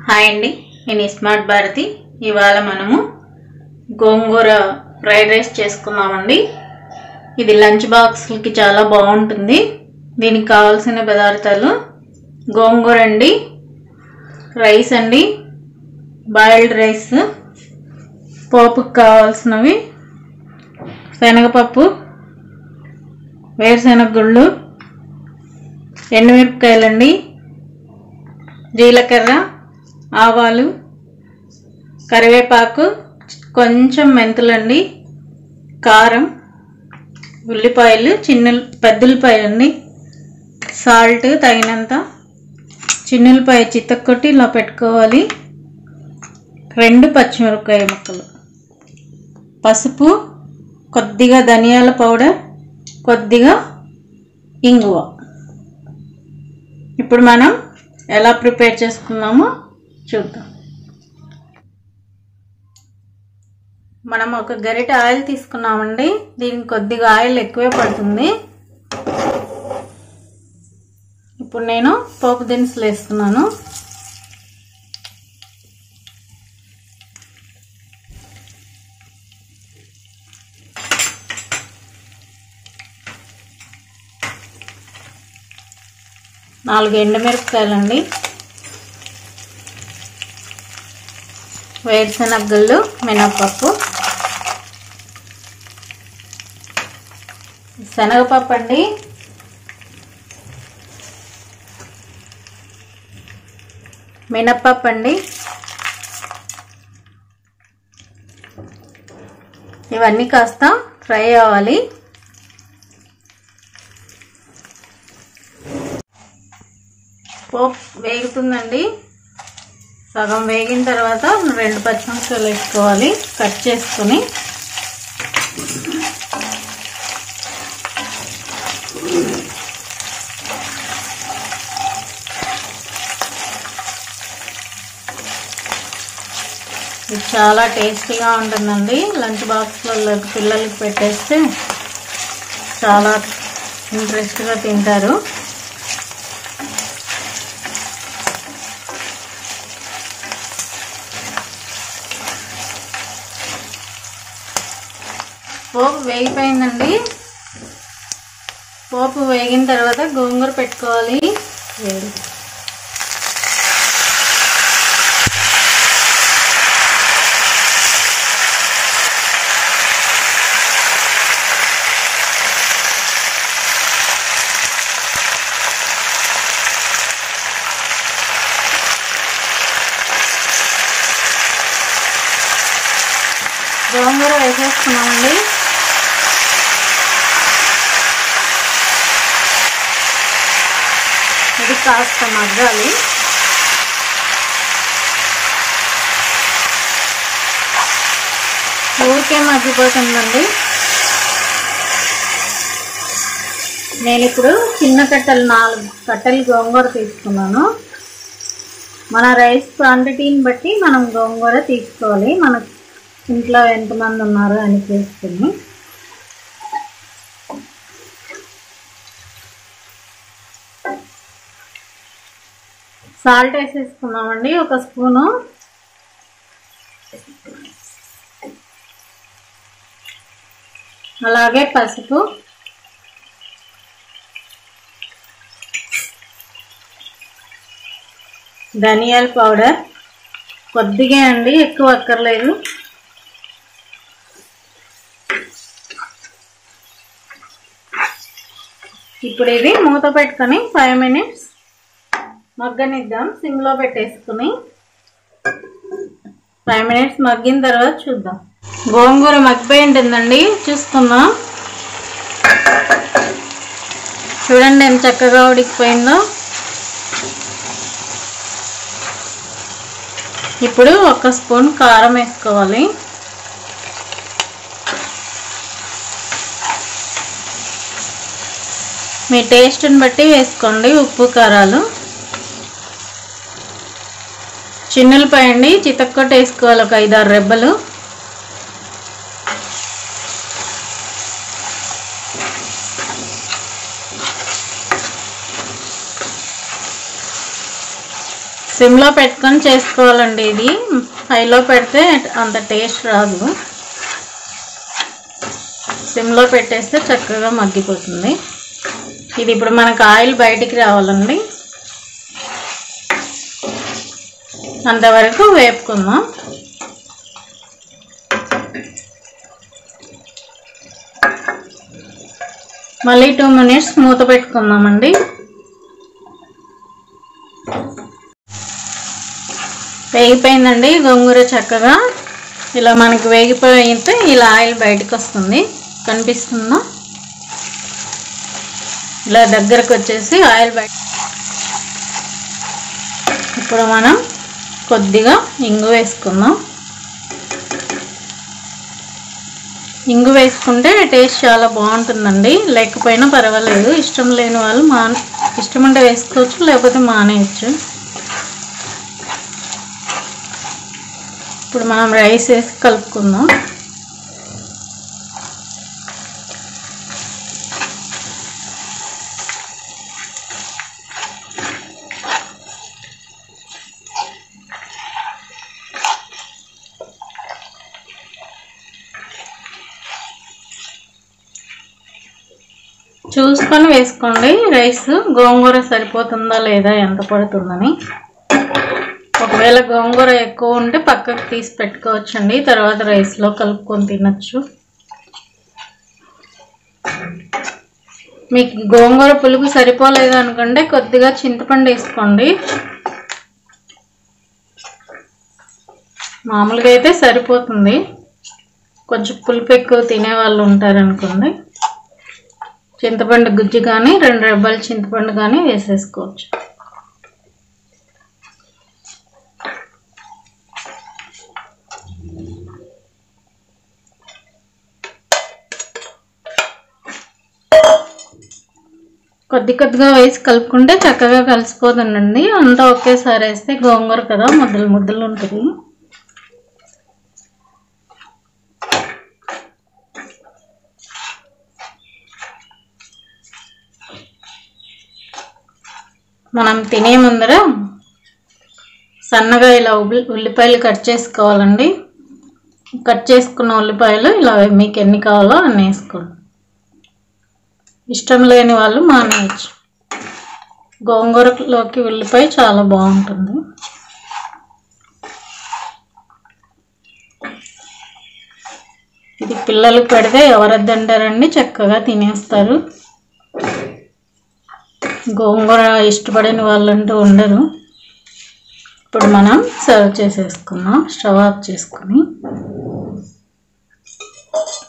hi అండి నేను smart Bharati ఇవాళ మనము గోంగూర ఫ్రైడ్ రైస్ చేసుకుందామండి ఇది లంచ్ బాక్స్కి చాలా బాగుంటుంది దీనికి కావాల్సిన పదార్థాలు గోంగూర అండి రైస్ అండి బాయిల్డ్ రైస్ పోపుకి కావాల్సినవి శనగపప్పు వేరుశెనగ గుళ్ళు ఎండుమిరపకాయలండి జీలకర్ర ఆవాలు కరివేపాకు కొంచెం మెంతులండి కారం ఉల్లిపాయలు చిన్న పెద్దల్లిపాయ అండి సాల్ట్ తగినంత చిన్నులపాయ చిత్తకొట్టి ఇలా పెట్టుకోవాలి రెండు పచ్చిమిరపకాయ ముక్కలు పసుపు కొద్దిగా ధనియాల పౌడర్ కొద్దిగా ఇంగువ ఇప్పుడు మనం ఎలా ప్రిపేర్ చేసుకున్నామో చూద్దాం మనం ఒక గరిట ఆయిల్ తీసుకున్నామండి దీనికి కొద్దిగా ఆయిల్ ఎక్కువే పడుతుంది ఇప్పుడు నేను పోపు దినుసులు వేస్తున్నాను నాలుగు ఎండుమిరపకాయలండి వేరుశనగలు మినపప్పు శనగపప్పు అండి మినప్పప్పు అండి ఇవన్నీ కాస్త ఫ్రై అవ్వాలి పోపు వేగుతుందండి సగం వేగిన తర్వాత రెండు పచ్చిమిరపకాయలు వేసుకోవాలి కట్ చేసుకొని ఇది చాలా టేస్టీగా ఉంటుందండి లంచ్ బాక్స్లలో పిల్లలకి పెట్టేస్తే చాలా ఇంట్రెస్ట్గా తింటారు పోపు వేగిపోయిందండి పోపు వేగిన తర్వాత గోంగూర పెట్టుకోవాలి వేడి గోంగూర వేసేస్తున్నామండి ఇది కాస్త మగ్గాలి ఊరికే మగ్గిపోతుందండి నేను ఇప్పుడు చిన్న కట్టెలు నాలుగు కట్టెలు గోంగూర తీసుకున్నాను మన రైస్ క్వాంటిటీని బట్టి మనం గోంగూర తీసుకోవాలి మన ఇంట్లో ఎంతమంది ఉన్నారు అని చేసుకుని సాల్ట్ వేసేసుకున్నామండి ఒక స్పూను అలాగే పసుపు ధనియాల పౌడర్ కొద్దిగా అండి ఎక్కువ అక్కర్లేదు ఇప్పుడు ఇది మూత పెట్టుకొని ఫైవ్ మినిట్స్ మగ్గనిద్దాం సిమ్లో పెట్టేసుకుని ఫైవ్ మినిట్స్ మగ్గిన తర్వాత చూద్దాం గోంగూర మగ్గిపోయి ఉంటుందండి చూసుకుందాం చూడండి ఎంత చక్కగా ఉడికిపోయిందో ఇప్పుడు ఒక స్పూన్ కారం వేసుకోవాలి మీ టేస్ట్ని బట్టి వేసుకోండి ఉప్పు కారాలు చిన్నులపాయ అండి చితక్కొట్టు వేసుకోవాలి ఒక ఐదారు రెబ్బలు సిమ్లో పెట్టుకొని చేసుకోవాలండి ఇది హైలో పెడితే అంత టేస్ట్ రాదు సిమ్లో పెట్టేస్తే చక్కగా మగ్గిపోతుంది ఇది ఇప్పుడు మనకు ఆయిల్ బయటికి రావాలండి అంతవరకు వేపుకుందాం మళ్ళీ టూ మినిట్స్ మూత పెట్టుకుందామండి వేగిపోయిందండి గోంగూర చక్కగా ఇలా మనకి వేగిపోయితే ఇలా ఆయిల్ బయటకు వస్తుంది కనిపిస్తుందా ఇలా దగ్గరకు వచ్చేసి ఆయిల్ బయట ఇప్పుడు మనం కొద్దిగా ఇంగు వేసుకుందాం ఇంగు వేసుకుంటే టేస్ట్ చాలా బాగుంటుందండి లేకపోయినా పర్వాలేదు ఇష్టం లేని వాళ్ళు మాన ఇష్టం ఉంటే వేసుకోవచ్చు లేకపోతే మానేయచ్చు ఇప్పుడు మనం రైస్ వేసి కలుపుకుందాం చూసుకొని వేసుకోండి రైస్ గోంగూర సరిపోతుందా లేదా ఎంత పడుతుందని ఒకవేళ గోంగూర ఎక్కువ ఉంటే పక్కకు తీసి పెట్టుకోవచ్చండి తర్వాత రైస్లో కలుపుకొని తినచ్చు మీకు గోంగూర పులుపు సరిపోలేదు అనుకుంటే కొద్దిగా చింతపండు వేసుకోండి మామూలుగా అయితే సరిపోతుంది కొంచెం పులుపు ఎక్కువ తినే వాళ్ళు ఉంటారనుకోండి చింతపండు గుజ్జు కానీ రెండు రెబ్బలు చింతపండు కానీ వేసేసుకోవచ్చు కొద్ది కొద్దిగా వేసి కలుపుకుంటే చక్కగా కలిసిపోతుందండి అంతా ఒకేసారి వేస్తే గోంగూర కదా ముద్దలు ముద్దలు ఉంటుంది మనం తినే ముందర సన్నగా ఇలా ఉల్లి ఉల్లిపాయలు కట్ చేసుకోవాలండి కట్ చేసుకున్న ఉల్లిపాయలు ఇలా మీకు ఎన్ని కావాలో అన్ని వేసుకోండి ఇష్టం లేని వాళ్ళు మానేయచ్చు గోంగూరలోకి ఉల్లిపాయ చాలా బాగుంటుంది ఇది పిల్లలకు పెడితే ఎవరొద్దంటారండి చక్కగా తినేస్తారు గోంగూర ఇష్టపడని వాళ్ళంటూ ఉండరు ఇప్పుడు మనం సర్వ్ చేసేసుకుందాం స్టవ్ ఆఫ్ చేసుకుని